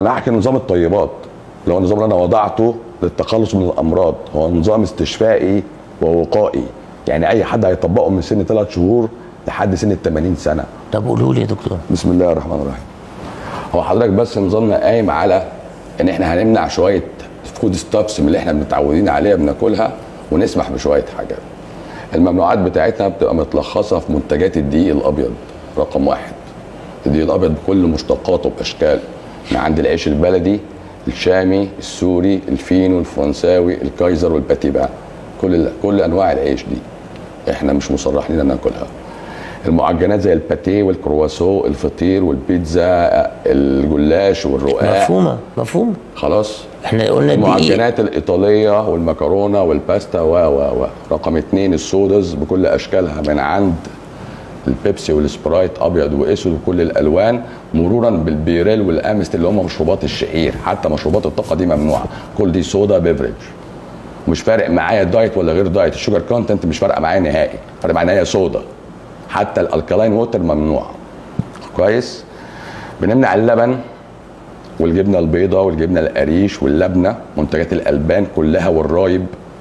انا هحكي نظام الطيبات اللي هو النظام اللي انا وضعته للتخلص من الامراض هو نظام استشفائي ووقائي يعني اي حد هيطبقه من سن ثلاث شهور لحد سن ال 80 سنه طب قولوا لي يا دكتور بسم الله الرحمن الرحيم هو حضرتك بس نظامنا قايم على ان احنا هنمنع شويه فود ستافس من اللي احنا متعودين عليها بناكلها ونسمح بشويه حاجات الممنوعات بتاعتنا بتبقى متلخصه في منتجات الدقيق الابيض رقم واحد الدقيق الابيض بكل مشتقاته باشكال من عند العيش البلدي الشامي السوري الفينو الفرنساوي الكايزر والباتيبا كل كل انواع العيش دي احنا مش مصرح لنا ناكلها المعجنات زي الباتيه والكرواسو الفطير والبيتزا الجلاش والرقاق مفهومه مفهومه خلاص احنا قلنا الدقيق المعجنات الايطاليه والمكرونه والباستا و و و رقم اتنين السودز بكل اشكالها من عند البيبسي والسبرايت ابيض واسود وكل الالوان مرورا بالبيريل والامست اللي هم مشروبات الشعير حتى مشروبات الطاقه دي ممنوعه كل دي صودا بيفرج مش فارق معايا دايت ولا غير دايت الشوجر كونتنت مش فارقه معايا نهائي فارق معايا إن هي صودا حتى الالكالاين ووتر ممنوع كويس بنمنع اللبن والجبنه البيضاء والجبنه القريش واللبنه منتجات الالبان كلها والرايب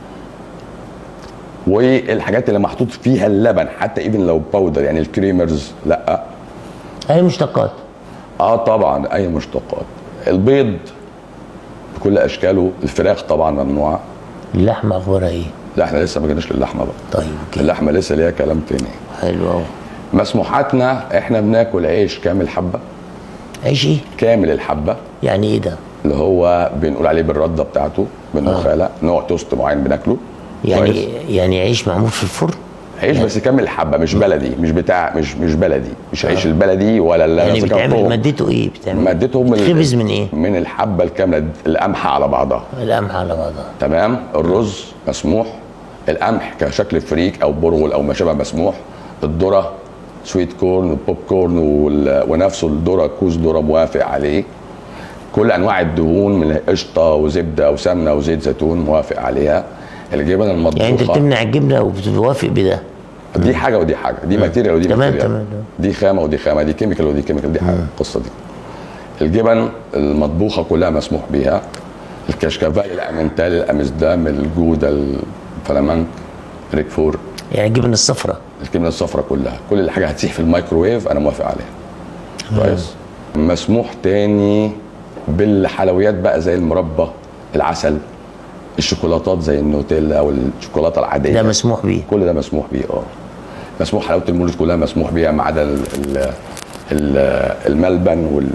والحاجات اللي محطوط فيها اللبن حتى ايفن لو باودر يعني الكريمرز لا اي مشتقات اه طبعا اي مشتقات البيض بكل اشكاله الفراخ طبعا ممنوعه اللحمه اخبارها ايه لا احنا لسه ما جيناش للحمه بقى طيب كده اللحمه لسه ليها كلام تاني حلو اهو مسموحاتنا احنا بناكل عيش كامل حبه عيش ايه كامل الحبه يعني ايه ده اللي هو بنقول عليه بالرده بتاعته بالنخاله نوع توست معين بناكله يعني كويس؟ يعني عيش معمول في الفرن عيش بس كامل الحبه مش بلدي مش بتاع مش مش بلدي مش عيش البلدي ولا اللي يعني أنا بيتعمل ذكرتهم. مادته ايه بتعمل مادتهم من خبز من ايه من الحبه الكامله القمح على بعضها القمح على بعضها تمام الرز مسموح القمح كشكل فريك او برغل او ما شابه مسموح الذره سويت كورن وبوب كورن وال- ونفسه الذره كوز ذره موافق عليه كل انواع الدهون من قشطه وزبده وسمنه وزيت زيتون موافق عليها الجبن المطبوخه يعني انت بتمنع الجبنه وبتوافق بده دي حاجه ودي حاجه دي ماتيريال ودي تمام، ماتيريال تمام، تمام. دي خامه ودي خامه دي كيميكال ودي كيميكال دي حاجه القصه دي الجبن المطبوخه كلها مسموح بيها الكشكفال الامنتال الامسدام الجوده الفلامنك ريكفور يعني الجبن الصفراء الجبنه الصفراء كلها كل اللي حاجه هتسيح في الميكروويف انا موافق عليها كويس مسموح تاني بالحلويات بقى زي المربى العسل الشوكولاتات زي النوتيلا والشوكولاته العاديه ده مسموح بيه كل ده مسموح بيه اه مسموح حلاوه المولد كلها مسموح بيها ما عدا ال- ال- ال- الملبن وال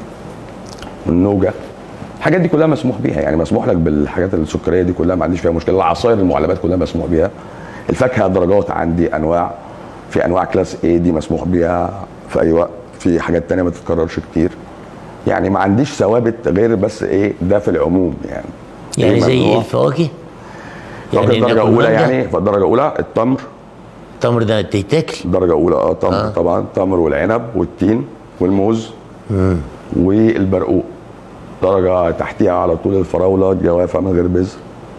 والنوجه الحاجات دي كلها مسموح بيها يعني مسموح لك بالحاجات السكريه دي كلها ما عنديش فيها مشكله العصاير المعلبات كلها مسموح بيها الفاكهه درجات عندي انواع في انواع كلاس اي دي مسموح بيها في اي وقت في حاجات تانية ما تتكررش كتير يعني ما عنديش ثوابت غير بس ايه ده في العموم يعني يعني إيه زي ايه ممنوع؟ الفواكه فواكه درجه ناكل اولى مانجا؟ يعني فالدرجه الاولى التمر التمر ده تتاكل درجة أولى اه تمر آه. آه. طبعا التمر والعنب والتين والموز والبرقوق درجة تحتيها على طول الفراولة جوافة من غير بذر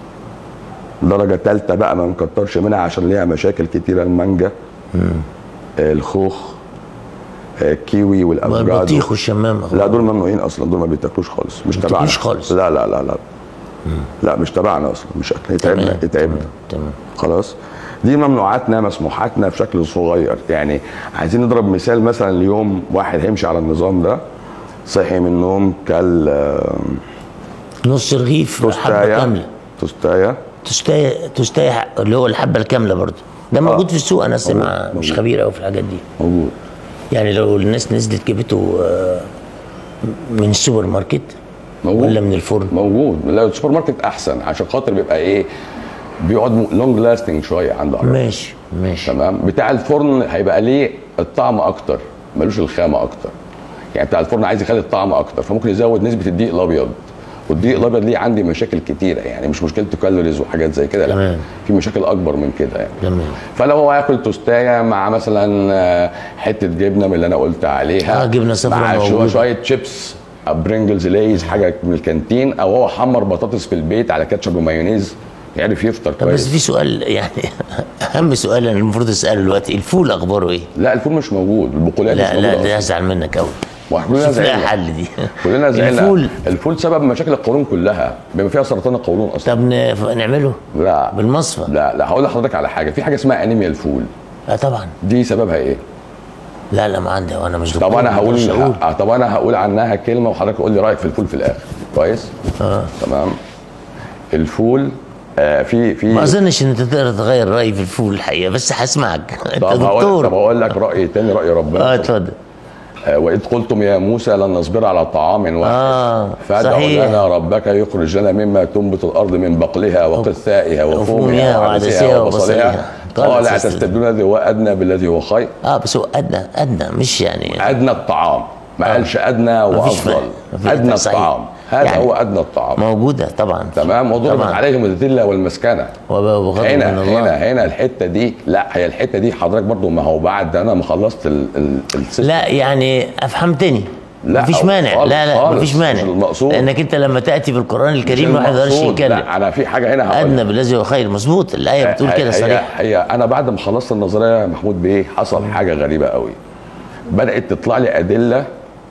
درجة تالتة بقى ما نكترش منها عشان ليها مشاكل كتيرة المانجا آه الخوخ آه الكيوي والافوكادو والبطيخ والشمام لا دول ممنوعين اصلا دول ما بيتاكلوش خالص مش تبعنا بيتاكلوش خالص. لا لا لا لا لا مش تبعنا اصلا مش اكل يتعبنا تمام يتعبنا تمام خلاص دي ممنوعاتنا مسموحاتنا بشكل صغير يعني عايزين نضرب مثال مثلا اليوم واحد هيمشي على النظام ده صحي من النوم كل آه، نص رغيف حبه توستايه كامله توستايه توستايه توستايه اللي هو الحبه الكامله برضه ده موجود في السوق انا سمع موجود، مش موجود. خبير قوي في الحاجات دي موجود يعني لو الناس نزلت جابته آه، من السوبر ماركت موجود ولا من الفرن موجود لا السوبر ماركت احسن عشان خاطر بيبقى ايه بيقعد لونج لاستنج شويه عنده عرق. ماشي ماشي تمام بتاع الفرن هيبقى ليه الطعم اكتر ملوش الخامه اكتر يعني بتاع الفرن عايز يخلي الطعم اكتر فممكن يزود نسبه الدقيق الابيض والدقيق الابيض ليه عندي مشاكل كتيره يعني مش مشكلته كالوريز وحاجات زي كده لا تمام. في مشاكل اكبر من كده يعني تمام فلو هو ياكل توستايه مع مثلا آه، حته جبنه من اللي انا قلت عليها آه، جبنة صفرا مع شو- موجودة. شويه شيبس أو برينجلز ليز حاجه من الكانتين او هو حمر بطاطس في البيت على كاتشب ومايونيز يعرف يفطر طب بس كويس في سؤال يعني اهم سؤال انا المفروض اساله دلوقتي الفول اخباره ايه؟ لا الفول مش موجود البقوليات مش لا موجوده لا أصلاً. ده ازعل منك قوي وكلنا شوف لها زعلنا حل دي كلنا زعلنا الفول الفول سبب مشاكل القولون كلها بما فيها سرطان القولون اصلا طب ن- نعمله لا بالمصفى لا لا هقول لحضرتك على حاجه في حاجه اسمها انيميا الفول اه طبعا دي سببها ايه لا لا ما عندي وانا مش دكتور طب انا ما هقول أقدرش أقول. ه- طب انا هقول عنها كلمه وحضرتك قول لي رايك في الفول في الاخر كويس اه تمام الفول آه في في ما اظنش ان انت تقدر تغير رايي في الفول الحقيقه بس هسمعك انت طب هقول دكتور طب هقول لك راي تاني راي ربنا اه اتفضل آه، وإذ قلتم يا موسى لن نصبر على طعام واحد آه، فادع صحيح. لنا ربك يخرج لنا مما تنبت الأرض من بقلها وقثائها وفومها وفومها وعدسها وعدسها وبصلها. وبصلها قال قال أتستبدلون أتستبدلون الذي هو أدنى بالذي هو خير اه بس هو ادنى ادنى مش يعني أدنى الطعام ما قالش أدنى مفيش وأفضل فرق. مفيش- أدنى صحيح. الطعام هذا يعني هو أدنى الطعام موجوده طبعا تمام وضربت طبعاً. عليهم الذلة والمسكنة وبغضب من هنا الله هنا هنا الحتة دي لا هي الحتة دي حضرتك برضو ما هو بعد أنا ما خلصت ال- ال- السيستم لا يعني افهمتني لا، مفيش مانع خالص، لا لا خالص، مفيش مانع مش المقصود. لانك انت لما تاتي بالقران مش الكريم الواحد ما يقدرش المقصود. يتكلم لا انا في حاجه هنا هقولها ادنى بالذي هو خير مظبوط الايه بتقول هي- كده هي, صريح هي انا بعد ما خلصت النظريه يا محمود بيه حصل حاجه غريبه قوي بدات تطلع لي ادله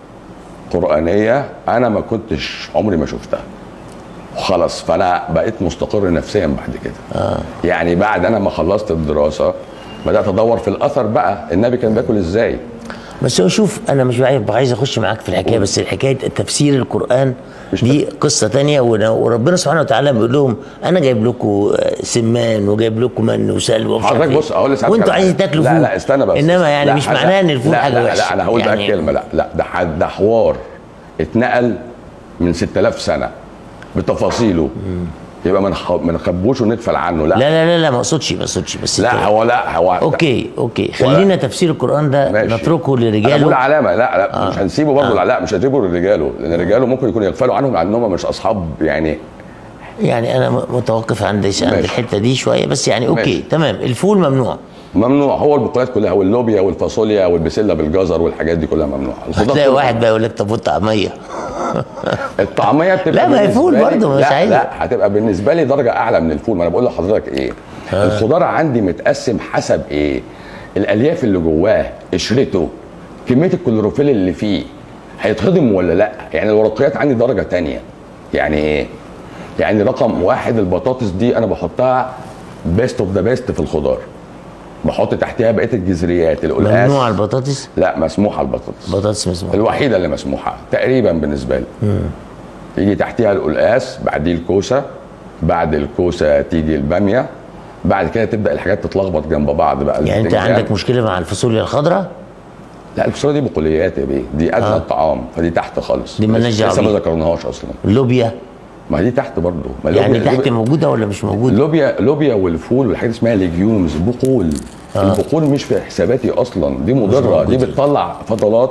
قرانيه انا ما كنتش عمري ما شفتها خلاص فانا بقيت مستقر نفسيا بعد كده آه. يعني بعد انا ما خلصت الدراسه بدات ادور في الاثر بقى النبي كان بياكل ازاي بس هو شوف انا مش عايز عايز اخش معاك في الحكايه بس الحكايه تفسير القران مش دي قصه تانية ون- وربنا سبحانه وتعالى بيقول لهم انا جايب لكم سمان وجايب لكم من وسلوى ومش عارف حضرتك إيه. بص اقول لسه وانتوا عايزين تاكلوا لا فول لا استنى بس انما يعني لا، مش لا، معناه ان الفول لا حاجه لا وحشه لا انا هقول يعني بقى كلمه لا لا ده ح- ده حوار اتنقل من 6000 سنه بتفاصيله يبقى ما نخ- ما نخبوش وندفل عنه لا لا لا لا لا ما اقصدش ما اقصدش بس لا انت- هو لا هو اوكي اوكي خلينا تفسير القران ده ماشي. نتركه انا بقول لرجاله علامه لا لا آه. مش هنسيبه برضه آه. لا, لا مش هنسيبه لرجاله لان رجاله ممكن يكونوا يغفلوا عنهم لانهم مش اصحاب يعني يعني انا م- متوقف عند عند ماشي. الحته دي شويه بس يعني اوكي ماشي. تمام الفول ممنوع ممنوع هو البقوليات كلها واللوبيا والفاصوليا والبسله بالجزر والحاجات دي كلها ممنوعه الخضار هتلاقي كله واحد بقى يقول لك طب والطعميه الطعميه بتبقى لا، ما هي بالنسبة فول لي- برضه، مش لا عايزة. لا هتبقى بالنسبه لي درجه اعلى من الفول ما انا بقول لحضرتك ايه الخضار عندي متقسم حسب ايه الالياف اللي جواه قشرته كميه الكلوروفيل اللي فيه هيتهضم ولا لا يعني الورقيات عندي درجه تانية يعني ايه يعني رقم واحد البطاطس دي انا بحطها بيست اوف ذا بيست في الخضار بحط تحتها بقيه الجذريات القلقاس ممنوع البطاطس لا مسموحه البطاطس بطاطس مسموع الوحيده اللي مسموحه تقريبا بالنسبه لي يجي تحتها القلقاس بعديه الكوسه بعد الكوسه تيجي الباميه بعد كده تبدا الحاجات تتلخبط جنب بعض بقى يعني انت البتنجان. عندك مشكله مع الفاصوليا الخضراء لا الفاصوليا دي بقوليات يا بيه دي ادنى آه. الطعام فدي تحت خالص دي مالناش دعوة لسه ما بيها. ذكرناش اصلا اللوبيا ما دي تحت برضه ما يعني اللوبيا- تحت موجوده ولا مش موجوده لوبيا لوبيا والفول والحاجات دي اسمها ليجيومز بقول آه. البقول مش في حساباتي اصلا دي مضره دي موجودة. بتطلع فضلات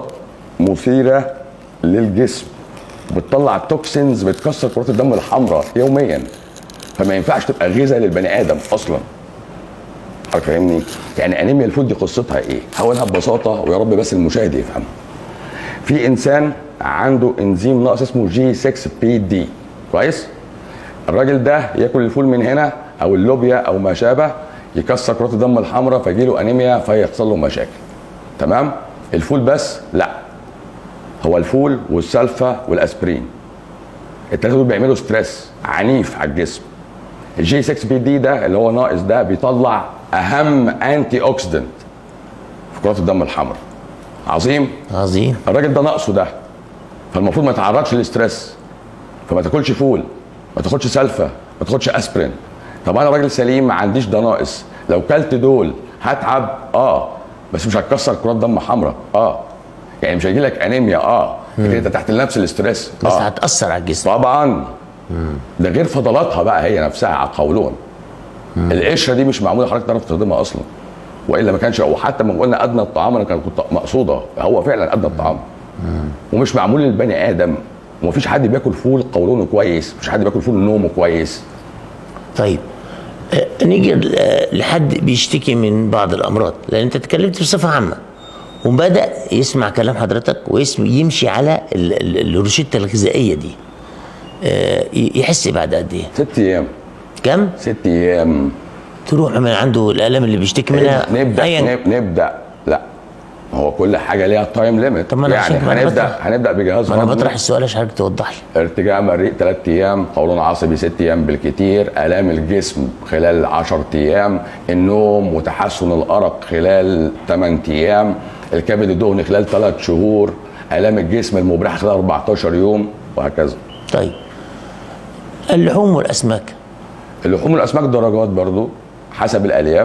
مثيره للجسم بتطلع توكسينز بتكسر كرات الدم الحمراء يوميا فما ينفعش تبقى غذاء للبني ادم اصلا حضرتك فاهمني يعني انيميا الفول دي قصتها ايه هقولها ببساطه ويا رب بس المشاهد يفهم في انسان عنده انزيم ناقص اسمه جي 6 بي دي كويس الراجل ده ياكل الفول من هنا او اللوبيا او ما شابه يكسر كرات الدم الحمراء فيجيله انيميا فيحصل له مشاكل تمام الفول بس لا هو الفول والسلفا والاسبرين الثلاثه دول بيعملوا ستريس عنيف على الجسم الجي 6 بي دي ده اللي هو ناقص ده بيطلع اهم انتي اوكسيدنت في كرات الدم الحمراء عظيم عظيم الراجل ده ناقصه ده فالمفروض ما يتعرضش للاسترس فما تاكلش فول ما تاخدش سلفا ما تاخدش اسبرين طب انا راجل سليم ما عنديش ده ناقص لو كلت دول هتعب اه بس مش هتكسر كرات دم حمراء اه يعني مش هيجي لك انيميا اه لكن انت تحت نفس الاسترس بس آه. هتاثر على الجسم طبعا ده غير فضلاتها بقى هي نفسها على القولون القشره دي مش معموله حضرتك تعرف تهضمها اصلا والا ما كانش وحتى لما قلنا ادنى الطعام انا كنت مقصوده هو فعلا ادنى الطعام ومش معمول للبني ادم ومفيش حد بياكل فول قولونه كويس مفيش حد بياكل فول نومه كويس طيب آه، نيجي ل- آه، لحد بيشتكي من بعض الامراض لان انت اتكلمت بصفه عامه وبدا يسمع كلام حضرتك ويمشي على ال- ال- الروشته الغذائيه دي آه، ي- يحس بعد قد ايه؟ ست ايام كم؟ ست ايام تروح من عنده الالم اللي بيشتكي منها نبدا أياً- نب- نبدا لا هو كل حاجه ليها تايم ليميت طب ما أنا يعني عشان- ما أنا هنبدا بطرح- هنبدا بجهاز ما انا هضمي. بطرح السؤال عشان حضرتك توضح لي ارتجاع مريء ثلاث ايام قولون عصبي ست ايام بالكتير الام الجسم خلال 10 ايام النوم وتحسن الارق خلال 8 ايام الكبد الدهني خلال 3 شهور الام الجسم المبرحه خلال 14 يوم وهكذا طيب اللحوم والاسماك اللحوم والاسماك درجات برضو حسب الالياف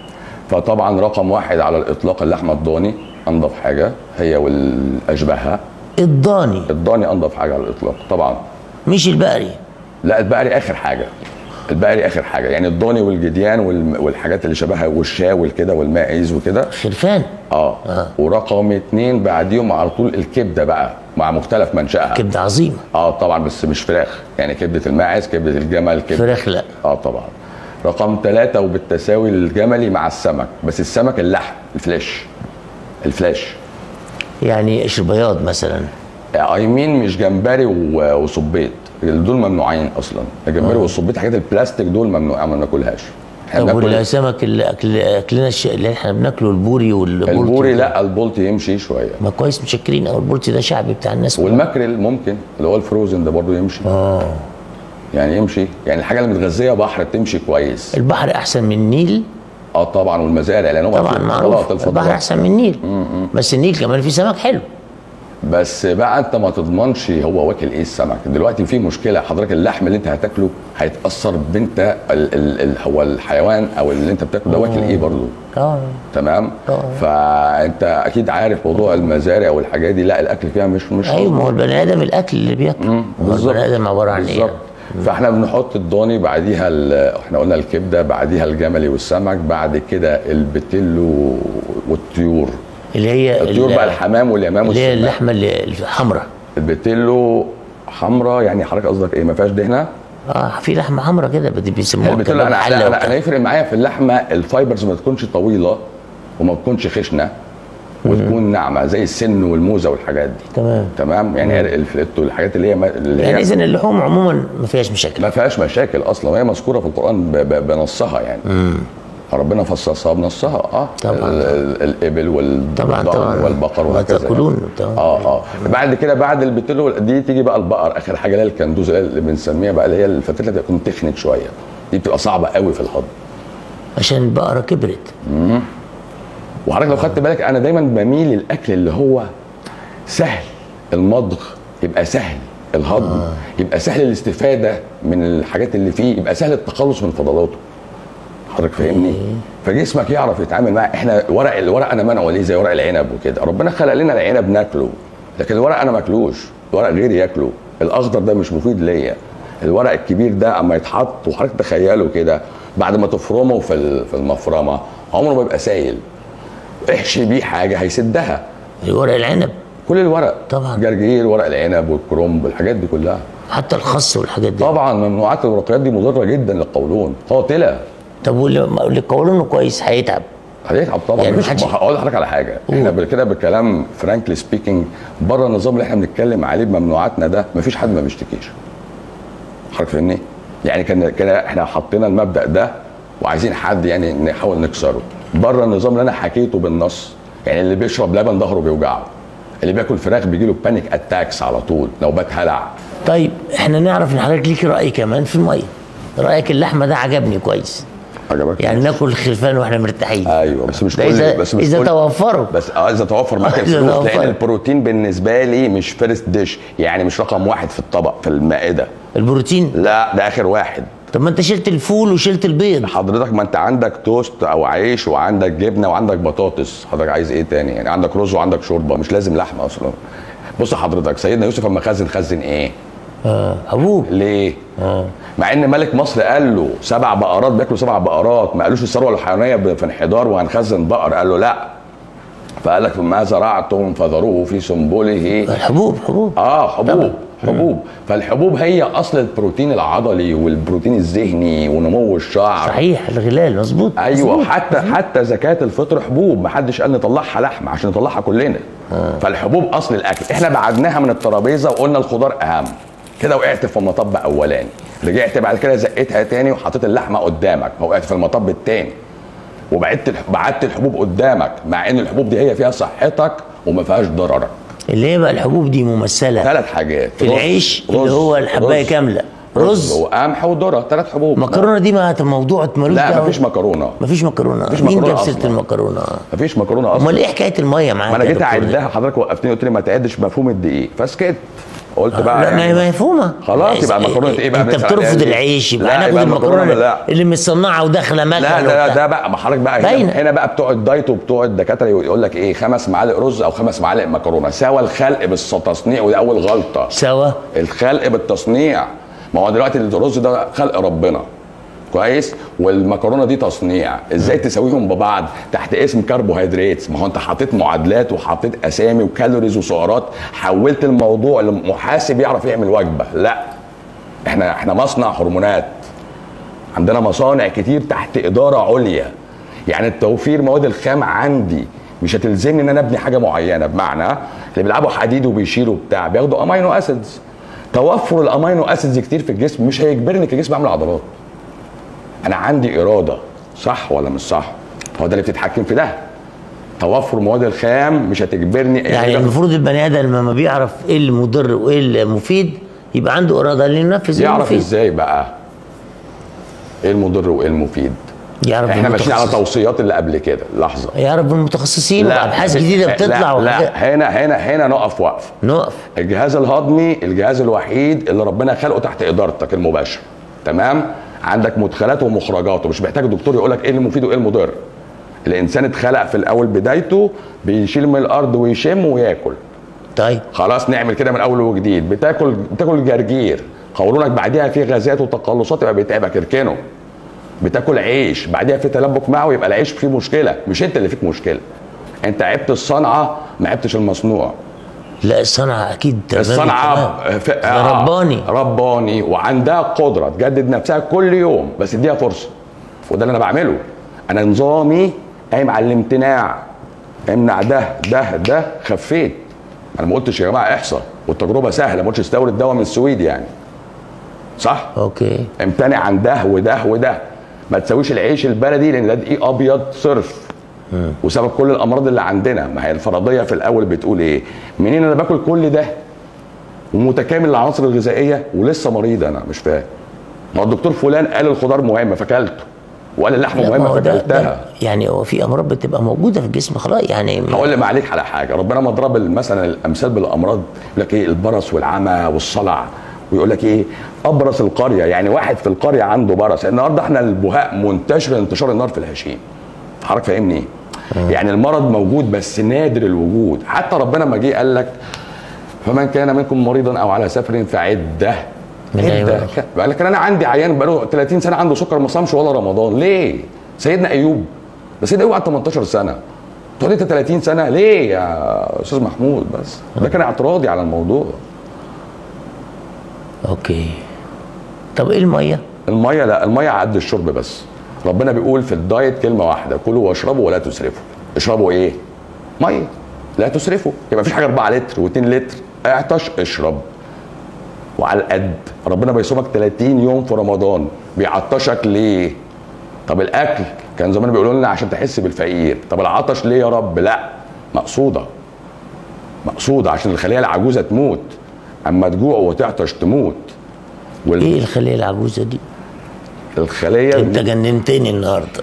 فطبعا رقم واحد على الاطلاق اللحمه الضاني انضف حاجه هي والاشباهها الضاني الضاني انضف حاجه على الاطلاق طبعا مش البقري لا البقري اخر حاجه البقري اخر حاجه يعني الضاني والجديان والم- والحاجات اللي شبهها والشاول كده والماعز وكده خرفان اه ورقم اتنين بعديهم على طول الكبده بقى مع مختلف منشأها كبده عظيمه اه طبعا بس مش فراخ يعني كبده الماعز كبده الجمل كبده فراخ لا اه طبعا رقم ثلاثة وبالتساوي الجملي مع السمك بس السمك اللحم الفلاش الفلاش يعني قشر بياض مثلا اي مين مش جمبري و- وصبيط دول ممنوعين اصلا الجمبري والصبيط حاجات البلاستيك دول ممنوعه ما بناكلهاش احنا طب بناكل والسمك اللي أكل اكلنا الش... اللي احنا بناكله البوري والبولتي البوري لا البولتي يمشي شويه ما كويس متشكرين او البولتي ده شعبي بتاع الناس والماكريل ممكن اللي هو الفروزن ده برضه يمشي اه يعني يمشي يعني الحاجه اللي متغذيه بحر تمشي كويس البحر احسن من النيل اه طبعا والمزارع لان هم طبعا غلط معروف الفضلات. البحر احسن من النيل بس النيل كمان فيه سمك حلو بس بقى انت ما تضمنش هو واكل ايه السمك دلوقتي في مشكله حضرتك اللحم اللي انت هتاكله هيتاثر بانت ال ال ال هو الحيوان او اللي انت بتاكله ده واكل ايه برضه اه تمام آه. فانت اكيد عارف موضوع المزارع والحاجات دي لا الاكل فيها مش مش ايوه ما هو البني ادم الاكل اللي بياكله هو بالظبط البني ادم عباره عن بالظبط ايه؟ فاحنا بنحط الضاني بعديها ال- احنا قلنا الكبده بعديها الجملي والسمك بعد كده البتلو والطيور اللي هي الطيور ال- بقى الحمام واليمام اللي هي والسمان اللحمه اللي الحمراء البتلو حمراء يعني حضرتك قصدك ايه ما فيهاش دهنه اه في لحمه حمراء كده بدي بيسموها البتلو كباب انا حله انا, أنا, وبتاع. أنا يفرق معايا في اللحمه الفايبرز ما تكونش طويله وما تكونش خشنه وتكون ناعمه زي السن والموزه والحاجات دي تمام تمام يعني الفليتو الحاجات اللي هي ما- اللي يعني هي اذا اللحوم عموما ما فيهاش مشاكل ما فيهاش مشاكل اصلا وهي مذكوره في القران ب- ب- بنصها يعني ربنا فصصها بنصها اه طبعاً. ال- ال- الابل طبعا والضأن طبعا والبقر وهكذا وتاكلون يعني. طبعاً. اه اه بعد كده بعد البتلو دي تيجي بقى البقر اخر حاجه اللي هي الكندوز اللي هي اللي بنسميها بقى اللي هي الفتله اللي بتكون تخنت شويه دي بتبقى صعبه قوي في الهضم عشان البقره كبرت وحضرتك لو خدت بالك انا دايما بميل للاكل اللي هو سهل المضغ يبقى سهل الهضم آه. يبقى سهل الاستفاده من الحاجات اللي فيه يبقى سهل التخلص من فضلاته حضرتك فاهمني فجسمك يعرف يتعامل معاه احنا ورق الورق انا منعه ليه زي ورق العنب وكده ربنا خلق لنا العنب ناكله لكن الورق انا ماكلوش الورق غيري ياكله الاخضر ده مش مفيد ليا الورق الكبير ده اما يتحط وحضرتك تخيله كده بعد ما تفرمه في ال- في المفرمه عمره ما يبقى سايل احشي بيه حاجه هيسدها ورق العنب كل الورق طبعاً. جرجير ورق العنب والكرنب الحاجات دي كلها حتى الخس والحاجات دي طبعا ممنوعات الورقيات دي مضره جدا للقولون قاتله طب واللي اللي قولونه كويس هيتعب هيتعب طبعا يعني يعني محدش- هقول لحضرتك على حاجه احنا بال- كده بالكلام فرانكلي سبيكينج بره النظام اللي احنا بنتكلم عليه بممنوعاتنا ده مفيش حد ما بيشتكيش حضرتك فاهمني يعني كان كده احنا حطينا المبدا ده وعايزين حد يعني نحاول نكسره بره النظام اللي انا حكيته بالنص يعني اللي بيشرب لبن ظهره بيوجعه اللي بياكل فراخ بيجي له بانيك اتاكس على طول نوبات هلع طيب احنا نعرف ان حضرتك ليك راي كمان في الميه رايك اللحمه ده عجبني كويس عجبك يعني ناكل الخرفان واحنا مرتاحين ايوه بس مش ده كل اذا بس مش اذا كل توفروا بس اه اذا توفر معاك إذا الفلوس توفر. لان البروتين بالنسبه لي مش فيرست ديش يعني مش رقم واحد في الطبق في المائده البروتين لا ده اخر واحد طب ما انت شلت الفول وشلت البيض حضرتك ما انت عندك توست او عيش وعندك جبنه وعندك بطاطس حضرتك عايز ايه تاني يعني عندك رز وعندك شوربه مش لازم لحمه اصلا بص حضرتك سيدنا يوسف لما خزن خزن ايه اه حبوب ليه مع ان ملك مصر قال له سبع بقرات بياكلوا سبع بقرات ما قالوش الثروه الحيوانيه في انحدار وهنخزن بقر قال له لا فقال لك ما زرعتم فذروه في سنبله الحبوب حبوب اه حبوب طبعا. حبوب فالحبوب هي اصل البروتين العضلي والبروتين الذهني ونمو الشعر صحيح الغلال مظبوط ايوه مظبوط. حتى حتى زكاه الفطر حبوب ما حدش قال نطلعها لحم عشان نطلعها كلنا فالحبوب اصل الاكل احنا بعدناها من الترابيزه وقلنا الخضار اهم كده وقعت في المطب اولاني رجعت بعد كده زقتها تاني وحطيت اللحمه قدامك وقعت في المطب التاني وبعدت الح- بعدت الحبوب قدامك مع ان الحبوب دي هي فيها صحتك وما فيهاش ضررك اللي هي بقى الحبوب دي ممثله ثلاث حاجات في رز- العيش اللي رز- هو الحبايه رز- كامله رز رز وقمح وذره ثلاث حبوب مكرونه دي ما موضوع ملوش لا دعوة. مفيش مكرونه مفيش مكرونه مفيش مين مكرونة جاب سيره أصلاً. المكرونه مفيش مكرونه اصلا امال ايه حكايه الميه معاك ما انا يا جيت دكتور؟ اعدها حضرتك وقفتني قلت لي ما تعدش مفهوم الدقيق فسكت قلت بقى لا ما هي يعني مفهومه خلاص يبقى مكرونه ايه بقى انت بنسأل بترفض عليها دي؟ العيش يبقى لا، هناخد يبقى المكرونه لا اللي متصنعه وداخله مكنه لا وبتاع. ده ده بقى ما حضرتك بقى باينة. هنا, هنا بقى بتوع الدايت وبتوع الدكاتره يقول لك ايه خمس معالق رز او خمس معالق مكرونه سوى الخلق بالتصنيع وده اول غلطه سوا الخلق بالتصنيع ما هو دلوقتي الرز ده خلق ربنا كويس والمكرونه دي تصنيع ازاي تساويهم ببعض تحت اسم كربوهيدرات ما هو انت حطيت معادلات وحطيت اسامي وكالوريز وسعرات حولت الموضوع لمحاسب يعرف يعمل وجبه لا احنا احنا مصنع هرمونات عندنا مصانع كتير تحت اداره عليا يعني التوفير مواد الخام عندي مش هتلزمني ان انا ابني حاجه معينه بمعنى اللي بيلعبوا حديد وبيشيلوا بتاع بياخدوا امينو اسيدز توفر الامينو اسيدز كتير في الجسم مش هيجبرني كجسم اعمل عضلات انا عندي اراده صح ولا مش صح هو ده اللي بتتحكم في ده توفر مواد الخام مش هتجبرني يعني المفروض البني ادم لما بيعرف ايه المضر وايه المفيد يبقى عنده اراده انه ينفذ يعرف المفيد ازاي بقى ايه المضر وايه المفيد يعرف احنا ماشيين على بالمتخصص- توصيات اللي قبل كده لحظه يعرف بالمتخصصين وابحاث جديده لا بتطلع لا, وحاجات لا هنا هنا هنا نقف وقف نقف الجهاز الهضمي الجهاز الوحيد اللي ربنا خلقه تحت ادارتك المباشره تمام عندك مدخلاته ومخرجاته مش محتاج دكتور يقول لك ايه المفيد وايه المضر الانسان اتخلق في الاول بدايته بيشيل من الارض ويشم وياكل طيب خلاص نعمل كده من اول وجديد بتاكل بتاكل جرجير قولونك بعديها فيه غازات وتقلصات يبقى بيتعبك اركنه بتاكل عيش بعديها في تلبك معوي يبقى العيش فيه مشكله مش انت اللي فيك مشكله انت عبت الصنعه ما عبتش المصنوع لا الصنعه اكيد تمام الصنعه تمام. ف... ده رباني رباني وعندها قدره تجدد نفسها كل يوم بس اديها فرصه وده اللي انا بعمله انا نظامي قايم على الامتناع امنع ده ده ده خفيت انا ما قلتش يا جماعه احصى والتجربه سهله ما قلتش استورد دواء من السويد يعني صح اوكي امتنع عن ده وده وده ما تسويش العيش البلدي لان ده دقيق ابيض صرف وسبب كل الامراض اللي عندنا ما هي الفرضيه في الاول بتقول ايه منين انا باكل كل ده ومتكامل العناصر الغذائيه ولسه مريض انا مش فاهم ما هو الدكتور فلان قال الخضار مهمه فاكلته وقال اللحمه لا، ما مهمه هو ده- فاكلتها ده يعني هو في امراض بتبقى موجوده في الجسم خلاص يعني هقول لك عليك على حاجه ربنا ما ضرب مثلا الامثال بالامراض يقول لك ايه البرص والعمى والصلع ويقول لك ايه ابرص القريه يعني واحد في القريه عنده برص النهارده احنا البهاء منتشر انتشار النار في الهشيم حضرتك فاهمني ايه؟ يعني المرض موجود بس نادر الوجود حتى ربنا ما جه قال لك فمن كان منكم مريضا او على سفر فعده من أيام عده الآخر. قال لك انا عندي عيان بقاله 30 سنه عنده سكر ما صامش ولا رمضان ليه؟ سيدنا ايوب بس سيدنا ايوب قعد 18 سنه تقول انت 30 سنه ليه يا استاذ محمود بس ده كان اعتراضي على الموضوع اوكي طب ايه الميه الميه لا الميه عد الشرب بس ربنا بيقول في الدايت كلمه واحده كلوا واشربوا ولا تسرفوا اشربوا ايه ميه لا تسرفوا يبقى مفيش حاجه 4 لتر و2 لتر اعطش اشرب وعلى القد ربنا بيصومك 30 يوم في رمضان بيعطشك ليه طب الاكل كان زمان بيقولوا لنا عشان تحس بالفقير طب العطش ليه يا رب لا مقصوده مقصوده عشان الخليه العجوزه تموت اما تجوع وتعطش تموت ايه الخليه العجوزه دي والخليه انت جننتني النهارده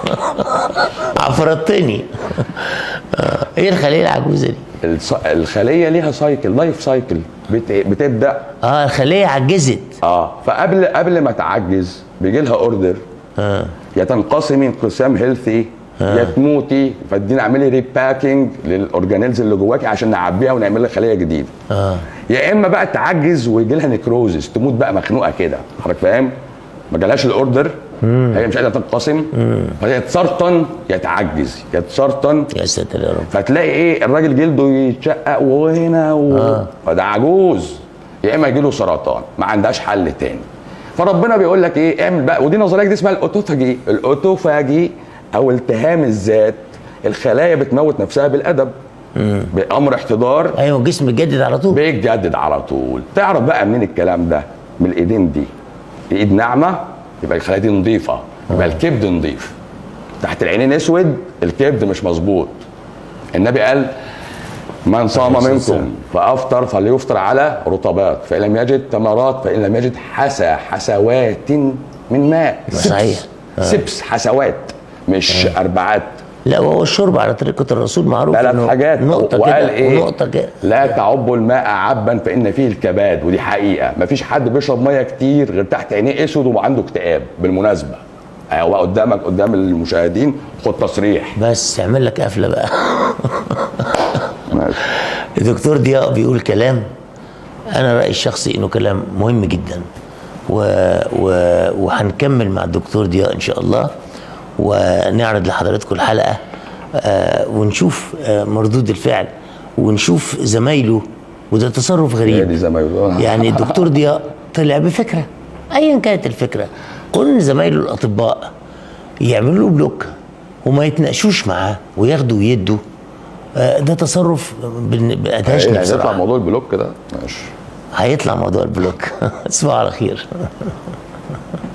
عفرتني آه، ايه الخليه العجوزه دي الص- الخليه ليها سايكل لايف سايكل بت... بتبدا اه الخليه عجزت اه فقبل قبل ما تعجز بيجي لها اوردر اه يا تنقسمي انقسام هيلثي يا تموتي فادينا اعملي ريباكينج للاورجانيلز اللي جواكي عشان نعبيها ونعمل لها خليه جديده اه يا اما بقى تعجز ويجي لها نكروزس تموت بقى مخنوقه كده حضرتك فاهم ما جالهاش الاوردر هي مش قادره تنقسم فهي تسرطن يا تعجز يا تسرطن يا ساتر يا رب فتلاقي ايه الراجل جلده يتشقق وهنا و... آه. فده عجوز يا اما يجي له سرطان ما عندهاش حل تاني فربنا بيقول لك ايه اعمل بقى ودي نظريه جديده اسمها الاوتوفاجي الاوتوفاجي او التهام الذات الخلايا بتموت نفسها بالادب بامر احتضار ايوه الجسم اتجدد على طول بيتجدد على طول تعرف بقى منين الكلام ده من الايدين دي الايد ناعمه يبقى الخلايا دي نظيفه يبقى الكبد نظيف تحت العينين اسود الكبد مش مظبوط النبي قال من صام عليه الصلاة منكم والسلام. فافطر فليفطر على رطبات فان لم يجد تمرات فان لم يجد حسى حسوات من ماء صحيح. سبس حسوات مش اربعات لا وهو الشرب على طريقه الرسول معروف ثلاث إنه حاجات نقطه وقال كده ايه ونقطه كده لا تعبوا الماء عبا فان فيه الكباد ودي حقيقه مفيش حد بيشرب ميه كتير غير تحت عينيه اسود وعنده اكتئاب بالمناسبه هو قدامك قدام المشاهدين خد تصريح بس اعمل لك قفله بقى ماشي الدكتور ضياء بيقول كلام انا رايي الشخصي انه كلام مهم جدا و... و... وهنكمل مع الدكتور ضياء ان شاء الله ونعرض لحضراتكم الحلقه آه ونشوف آه مردود الفعل ونشوف زمايله وده تصرف هي غريب دي زي ما يقولوا يعني الدكتور ضياء طلع بفكره ايا كانت الفكره كل زمايله الاطباء يعملوا له بلوك وما يتناقشوش معاه وياخدوا ويدوا آه، ده تصرف بن- بأدهشني هيطلع بصراحه موضوع البلوك ده ماشي هيطلع موضوع البلوك تصبحوا على خير